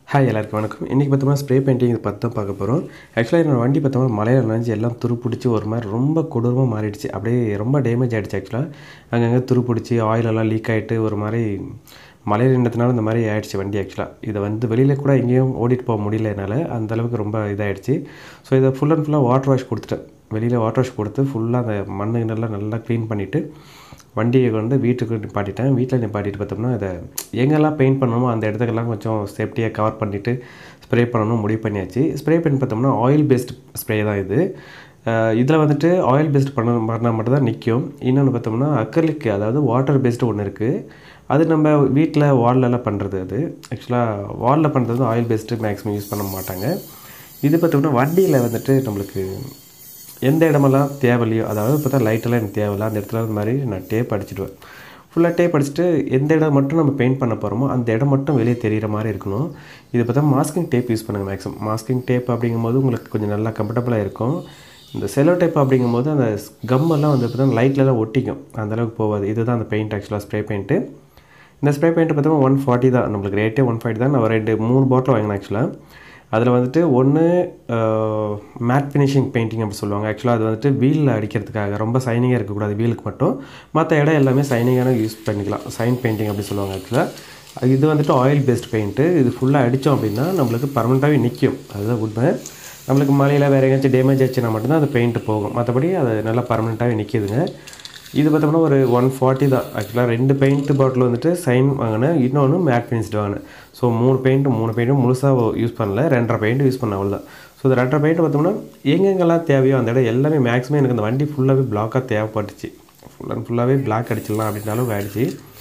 hi எல்லாருக்கும் வணக்கம் இன்றைக்கி பார்த்தோம்னா ஸ்ப்ரே பெயிண்டிங் இது பற்றி தான் பார்க்க போகிறோம் ஆக்சுவலாக என்னோட வண்டி பார்த்தோம்னா மலையில் நனைஞ்சு எல்லாம் துரு பிடிச்சி ஒரு மாதிரி ரொம்ப கொடூரமாக மாறிடுச்சு அப்படியே ரொம்ப டேமேஜ் ஆகிடுச்சு ஆக்சுவலாக அங்கங்கே துரு பிடிச்சி ஆயிலெல்லாம் லீக் ஆகிட்டு ஒரு மாதிரி மலையில் நின்றதுனால இந்த மாதிரி ஆயிடுச்சு வண்டி ஆக்சுவலாக இதை வந்து வெளியில் கூட எங்கேயும் ஓடிட்டு போக முடியல என்னால் அந்த அளவுக்கு ரொம்ப இதாகிடுச்சு ஸோ இதை ஃபுல் அண்ட் ஃபுல்லாக வாட்டர் வாஷ் கொடுத்துட்டேன் வெளியில் வாட்டர் வாஷ் கொடுத்து ஃபுல்லாக அந்த மண்ணு நல்லா நல்லா க்ளீன் பண்ணிவிட்டு வண்டியை வந்து வீட்டுக்கு நிப்பாட்டிட்டேன் வீட்டில் நிப்பாட்டிட்டு பார்த்தோம்னா இதை எங்கெல்லாம் பெயிண்ட் பண்ணணுமோ அந்த இடத்துக்கெல்லாம் கொஞ்சம் சேஃப்டியாக கவர் பண்ணிவிட்டு ஸ்ப்ரே பண்ணணும் முடிவு பண்ணியாச்சு ஸ்ப்ரே பண்ணி பார்த்தோம்னா ஆயில் பேஸ்ட் ஸ்ப்ரே தான் இது இதில் வந்துட்டு ஆயில் பேஸ்ட் பண்ண பண்ணால் மட்டும் தான் நிற்கும் இன்னொன்று பார்த்தோம்னா அக்கர்லிக் அதாவது வாட்டர் பேஸ்டு ஒன்று இருக்குது அது நம்ம வீட்டில் வால்லலாம் பண்ணுறது அது ஆக்சுவலாக வாலில் பண்ணுறது ஆயில் பேஸ்ட்டு மேக்ஸிமம் யூஸ் பண்ண மாட்டாங்க இது பார்த்தோம்னா வண்டியில் வந்துட்டு நம்மளுக்கு எந்த இடமெல்லாம் தேவையில்லையோ அதாவது பார்த்தா லைட்டெல்லாம் எனக்கு தேவையில்ல அந்த இடத்துல இந்த மாதிரி நான் டேப் அடிச்சிடுவேன் ஃபுல்லாக டேப் அடிச்சுட்டு எந்த இடம் மட்டும் நம்ம பெயிண்ட் பண்ண போகிறோமோ அந்த இடம் மட்டும் வெளியே தெரிகிற மாதிரி இருக்கணும் இது பார்த்தா மாஸ்கிங் டேப் யூஸ் பண்ணுங்கள் மேக்ஸிமம் மாஸ்கிங் டேப் அப்படிங்கும்போது உங்களுக்கு கொஞ்சம் நல்லா கம்ஃபர்டபுளாக இருக்கும் இந்த செலோ டேப் அப்படிங்கும்போது அந்த கம்மெல்லாம் வந்து பார்த்தா லைட்லலாம் ஒட்டிக்கும் அந்தளவுக்கு போகாது இதுதான் அந்த பெயிண்ட் ஆக்சுவலாக ஸ்ப்ரே பெயிண்ட்டு இந்த ஸ்ப்ரே பெயிண்ட் பார்த்தோம்னா ஒன் ஃபார்ட்டி தான் நம்மளுக்கு ரேட்டே ஒன் ஃபார்ட்டி தான் நான் ரெண்டு மூணு பாட்டில் வாங்கினேன் ஆக்சுவலாக அதில் வந்துட்டு ஒன்று மேட் ஃபினிஷிங் பெயிண்டிங் அப்படி சொல்லுவாங்க ஆக்சுவலாக அது வந்துட்டு வீலில் அடிக்கிறதுக்காக ரொம்ப சைனிங்காக இருக்கக்கூடாது வீலுக்கு மட்டும் மற்ற இடம் எல்லாமே சைனிங்கான யூஸ் பண்ணிக்கலாம் சைன் பெயிண்டிங் அப்படி சொல்லுவாங்க ஆக்சுவலாக இது வந்துட்டு ஆயில் பேஸ்ட் பெயிண்ட்டு இது ஃபுல்லாக அடித்தோம் அப்படின்னா நம்மளுக்கு பர்மனெண்ட்டாகவே நிற்கும் அதுதான் உண்மை நம்மளுக்கு மலையில் வேறு எங்கேயாச்சும் டேமேஜ் ஆச்சுன்னா மட்டும்தான் அந்த பெயிண்ட்டு போகும் மற்றபடி அது நல்லா பர்மனெண்ட்டாகவே நிற்கிதுங்க இது பார்த்தோம்னா ஒரு ஒன் ஃபார்ட்டி தான் ஆக்சுவலாக ரெண்டு பெயிண்ட் பாட்டில் வந்துட்டு சைன் வாங்கினேன் இன்னொன்று மேட் ஃபினிஷ்டு வாங்கினேன் ஸோ மூணு பெயிண்ட்டு மூணு பெயிண்ட்டும் முழுசாக யூஸ் பண்ணல ரெண்டரை பெயிண்ட் யூஸ் பண்ண அவ்வளோதான் ஸோ இந்த ரெண்டரை பெயிண்ட் பார்த்தோம்னா எங்கெங்கெல்லாம் தேவையோ அந்த இடம் எல்லாமே மேக்ஸிமம் எனக்கு அந்த வண்டி ஃபுல்லாகவே பிளாக்காக தேவைப்பட்டுச்சு ஃபுல் அண்ட் ஃபுல்லாகவே பிளாக் அடிச்சிடலாம் அப்படின்னாலும் ஆகிடுச்சு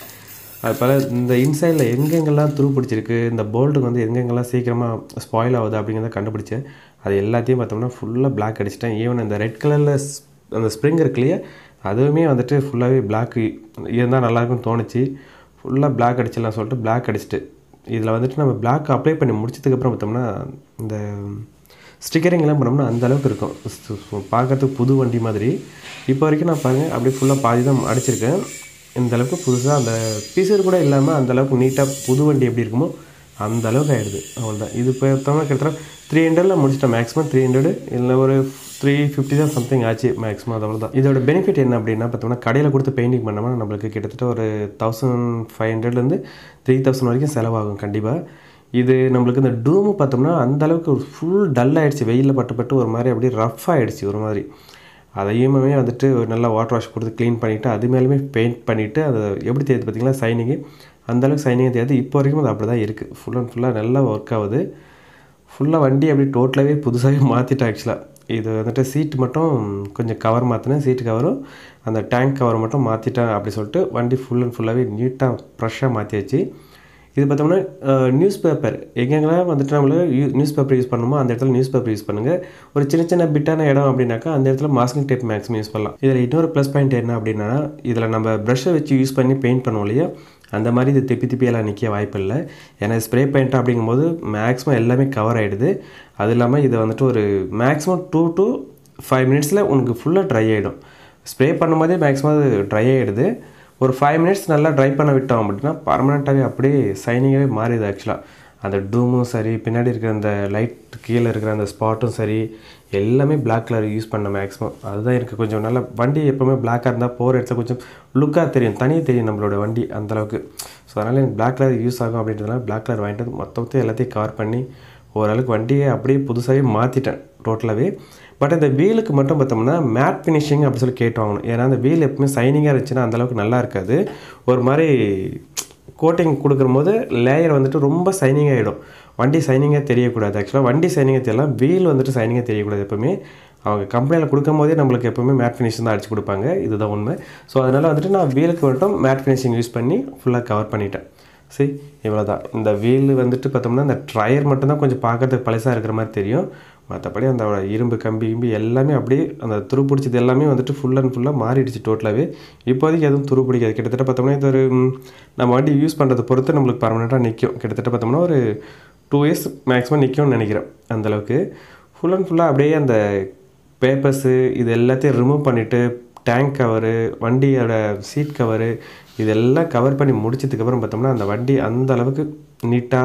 அது போல் இந்த இன்சைடில் எங்கெங்கெல்லாம் துரு பிடிச்சிருக்கு இந்த போல்ட்டுக்கு வந்து எங்கெங்கெல்லாம் சீக்கிரமாக ஸ்பாயில் ஆகுது அப்படிங்கிறத கண்டுபிடிச்சேன் அது எல்லாத்தையும் பார்த்தோம்னா ஃபுல்லாக பிளாக் அடிச்சிட்டேன் ஈவன் இந்த ரெட் கலரில் அந்த ஸ்ப்ரிங் இருக்கு இல்லையா அதுவுமே வந்துட்டு ஃபுல்லாகவே பிளாக் இருந்தால் நல்லாயிருக்கும்னு தோணுச்சு ஃபுல்லாக பிளாக் அடிச்சிடலாம் சொல்லிட்டு பிளாக் அடிச்சிட்டு இதில் வந்துட்டு நம்ம பிளாக் அப்ளை பண்ணி முடிச்சதுக்கப்புறம் பார்த்தோம்னா இந்த ஸ்டிக்கரிங்லாம் பண்ணோம்னா அந்த அளவுக்கு இருக்கும் பார்க்கறதுக்கு புது வண்டி மாதிரி இப்போ வரைக்கும் நான் பாருங்கள் அப்படியே ஃபுல்லாக பாதி தான் அடிச்சிருக்கேன் இந்த அளவுக்கு புதுசாக அந்த பீசர் கூட இல்லாமல் அந்த அளவுக்கு நீட்டாக புது வண்டி எப்படி இருக்குமோ அந்த அளவுக்கு ஆகிடுது அவ்வளோதான் இது இப்போ கிட்டத்தட்ட த்ரீ ஹண்ட்ரடில் முடிச்சிட்டேன் மேக்ஸிமம் த்ரீ ஹண்ட்ரடு இல்லை ஒரு த்ரீ ஃபிஃப்டி தான் சம்திங் ஆச்சு மேக்ஸிமம் அது அவ்வளோதான் இதோட பெனிஃபிட் என்ன அப்படின்னா பார்த்தோம்னா கடையில் கொடுத்து பெயிண்டிங் பண்ணோம்னா நம்மளுக்கு கிட்டத்தட்ட ஒரு தௌசண்ட் ஃபைவ் ஹண்ட்ரட்லேருந்து த்ரீ தௌசண்ட் வரைக்கும் செலவாகும் கண்டிப்பாக இது நம்மளுக்கு இந்த டூமு பார்த்தோம்னா அந்த அளவுக்கு ஒரு ஃபுல் டல் ஆகிடுச்சு வெயிலில் பட்டு பட்டு ஒரு மாதிரி அப்படியே ரஃப் ஆகிடுச்சு ஒரு மாதிரி அதையுமே வந்துட்டு ஒரு நல்லா வாட்டர் வாஷ் கொடுத்து க்ளீன் பண்ணிவிட்டு அது மேலுமே பெயிண்ட் பண்ணிவிட்டு அதை எப்படி தெரியுது பார்த்தீங்களா சைனிங்கு அந்தளவுக்கு சைனிங் தெரியாது இப்போ வரைக்கும் அது அப்படி தான் இருக்குது ஃபுல் அண்ட் ஃபுல்லாக நல்லா ஒர்க் ஆகுது ஃபுல்லாக வண்டி அப்படி டோட்டலாகவே புதுசாகவே மாற்றிட்டேன் ஆக்சுவலாக இது வந்துட்டு சீட்டு மட்டும் கொஞ்சம் கவர் மாற்றினேன் சீட்டு கவரும் அந்த டேங்க் கவர் மட்டும் மாற்றிட்டேன் அப்படி சொல்லிட்டு வண்டி ஃபுல் அண்ட் ஃபுல்லாகவே நீட்டாக ஃப்ரெஷ்ஷாக மாற்றியாச்சு இது பார்த்தோம்னா நியூஸ் பேப்பர் எங்கெங்கெல்லாம் வந்துட்டு நம்மளுக்கு யூ நியூஸ் பேப்பர் யூஸ் பண்ணுமோ அந்த இடத்துல நியூஸ் பேப்பர் யூஸ் பண்ணுங்கள் ஒரு சின்ன சின்ன பிட்டான இடம் அப்படின்னாக்கா அந்த இடத்துல மாஸ்கிங் டேப் மேக்ஸிமம் யூஸ் பண்ணலாம் இதில் இன்னொரு ப்ளஸ் பாயிண்ட் என்ன அப்படின்னா இதில் நம்ம ப்ரஷ்ஷை வச்சு யூஸ் பண்ணி பெயிண்ட் பண்ணுவோம் இல்லையா அந்த மாதிரி இது திப்பி திப்பி எல்லாம் நிற்க வாய்ப்பு இல்லை ஏன்னா ஸ்ப்ரே பெயிண்ட் அப்படிங்கும்போது மேக்ஸிமம் எல்லாமே கவர் ஆகிடுது அது இல்லாமல் இது வந்துட்டு ஒரு மேக்ஸிமம் டூ டு ஃபைவ் மினிட்ஸில் உனக்கு ஃபுல்லாக ட்ரை ஆகிடும் ஸ்ப்ரே பண்ணும்போதே மேக்ஸிமம் அது ட்ரை ஆகிடுது ஒரு ஃபைவ் மினிட்ஸ் நல்லா ட்ரை பண்ண விட்டோம் அப்படின்னா பர்மனெண்ட்டாகவே அப்படியே சைனிங்காகவே மாறிடுது ஆக்சுவலாக அந்த டூமும் சரி பின்னாடி இருக்கிற அந்த லைட் கீழே இருக்கிற அந்த ஸ்பாட்டும் சரி எல்லாமே பிளாக் கலர் யூஸ் பண்ண மேக்ஸிமம் அதுதான் எனக்கு கொஞ்சம் நல்லா வண்டி எப்போவுமே பிளாக்காக இருந்தால் போகிற இடத்துல கொஞ்சம் லுக்காக தெரியும் தனியாக தெரியும் நம்மளோட வண்டி அந்தளவுக்கு ஸோ அதனால் எனக்கு பிளாக் கலர் யூஸ் ஆகும் அப்படின்றதுனால பிளாக் கலர் வாங்கிட்டு வந்து மொத்தத்தையும் எல்லாத்தையும் கவர் பண்ணி ஓரளவுக்கு வண்டியை அப்படியே புதுசாகவே மாற்றிட்டேன் டோட்டலாகவே பட் இந்த வீலுக்கு மட்டும் பார்த்தோம்னா மேட் ஃபினிஷிங் அப்படி சொல்லி கேட்டு வாங்கணும் ஏன்னா அந்த வீல் எப்பவுமே சைனிங்காக இருந்துச்சுன்னா அந்தளவுக்கு நல்லா இருக்காது ஒரு மாதிரி கோட்டிங் கொடுக்கும்போது லேயர் வந்துட்டு ரொம்ப சைனிங் ஆகிடும் வண்டி சைனிங்காக தெரியக்கூடாது ஆக்சுவலாக வண்டி சைனிங்காக தெரியலாம் வீல் வந்துட்டு சைனிங்காக தெரியக்கூடாது எப்பவுமே அவங்க கம்பெனியில் கொடுக்கும் போதே நம்மளுக்கு எப்போவுமே மேட் ஃபினிஷிங் தான் அடிச்சு கொடுப்பாங்க இதுதான் உண்மை ஸோ அதனால் வந்துட்டு நான் வீலுக்கு மட்டும் மேட் ஃபினிஷிங் யூஸ் பண்ணி ஃபுல்லாக கவர் பண்ணிட்டேன் சரி இவ்வளோ தான் இந்த வீல் வந்துட்டு பார்த்தோம்னா இந்த ட்ரையர் மட்டும்தான் கொஞ்சம் பார்க்கறதுக்கு பழசாக இருக்கிற மாதிரி தெரியும் மற்றபடி அந்த இரும்பு கம்பி கிம்பி எல்லாமே அப்படியே அந்த துரு பிடிச்சது எல்லாமே வந்துட்டு ஃபுல் அண்ட் ஃபுல்லாக மாறிடுச்சு டோட்டலாகவே இப்போதைக்கு எதுவும் துரு பிடிக்காது கிட்டத்தட்ட பார்த்தோம்னா இது ஒரு நம்ம வண்டி யூஸ் பண்ணுறதை பொறுத்து நம்மளுக்கு பர்மனெண்ட்டாக நிற்கும் கிட்டத்தட்ட பார்த்தோம்னா ஒரு டூ இயர்ஸ் மேக்ஸிமம் நிற்கும்னு நினைக்கிறேன் அந்தளவுக்கு ஃபுல் அண்ட் ஃபுல்லாக அப்படியே அந்த பேப்பர்ஸு இது எல்லாத்தையும் ரிமூவ் பண்ணிவிட்டு டேங்க் கவரு வண்டியோட சீட் கவரு இதெல்லாம் கவர் பண்ணி முடிச்சதுக்கப்புறம் பார்த்தோம்னா அந்த வண்டி அந்த அளவுக்கு நீட்டாக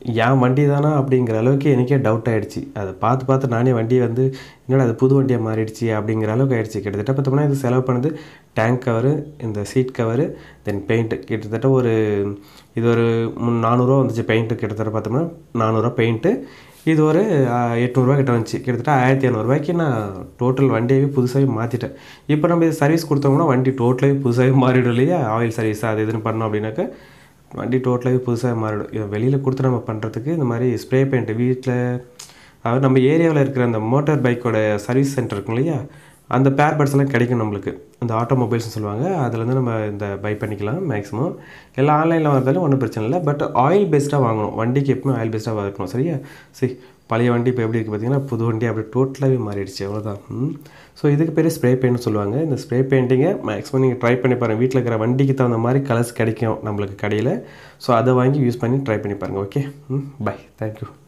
என் வண்டி தானா அப்படிங்கிற அளவுக்கு எனக்கே டவுட் ஆகிடுச்சு அதை பார்த்து பார்த்து நானே வண்டி வந்து என்னடா அது புது வண்டியாக மாறிடுச்சு அப்படிங்கிற அளவுக்கு ஆயிடுச்சு கிட்டத்தட்ட பார்த்தோம்னா இது செலவு பண்ணது டேங்க் கவரு இந்த சீட் கவரு தென் பெயிண்ட்டு கிட்டத்தட்ட ஒரு இது ஒரு முன் நானூறுரூவா வந்துச்சு பெயிண்ட்டு கிட்டத்தட்ட பார்த்தோம்னா நானூறுரூவா பெயிண்ட்டு இது ஒரு எட்நூறுரூவா கிட்ட வந்துச்சு கிட்டத்தட்ட ஆயிரத்தி இரநூறுவாய்க்கு நான் டோட்டல் வண்டியவே புதுசாகவே மாற்றிட்டேன் இப்போ நம்ம இது சர்வீஸ் கொடுத்தோம்னா வண்டி டோட்டலாகவே புதுசாகவே மாறிடும் இல்லையா ஆயில் சர்வீஸ் அது இதுன்னு பண்ணோம் அப்படின்னாக்கா வண்டி டோட்டலாகவே புதுசாக மாறிடும் இதை வெளியில் கொடுத்து நம்ம பண்ணுறதுக்கு இந்த மாதிரி ஸ்ப்ரே பெயிண்ட் வீட்டில் அதாவது நம்ம ஏரியாவில் இருக்கிற அந்த மோட்டார் பைக்கோட சர்வீஸ் சென்டர் இருக்கும் இல்லையா அந்த பேர் பார்ட்ஸ் எல்லாம் கிடைக்கும் நம்மளுக்கு இந்த ஆட்டோமொபைல்ஸ்னு சொல்லுவாங்க அதுலேருந்து நம்ம இந்த பை பண்ணிக்கலாம் மேக்ஸிமம் எல்லாம் ஆன்லைனில் வரதாலும் ஒன்றும் பிரச்சனை இல்லை பட் ஆயில் பேஸ்டாக வாங்கணும் வண்டிக்கு எப்பவுமே ஆயில் பேஸ்டாக இருக்கணும் சரியா சரி பழைய வண்டி இப்போ எப்படி இருக்குது பார்த்தீங்கன்னா புது வண்டி அப்படி டோட்டலாகவே மாறிடுச்சு அவ்வளோதான் ஸோ இதுக்கு பேர் ஸ்ப்ரே பெயிண்ட் சொல்லுவாங்க இந்த ஸ்ப்ரே பெயிண்டிங்கை மேக்ஸிமம் நீங்கள் ட்ரை பண்ணி பாருங்கள் வீட்டில் இருக்கிற வண்டிக்கு தகுந்த மாதிரி கலர்ஸ் கிடைக்கும் நம்மளுக்கு கடையில் ஸோ அதை வாங்கி யூஸ் பண்ணி ட்ரை பண்ணி பாருங்கள் ஓகே ம் பை தேங்க்யூ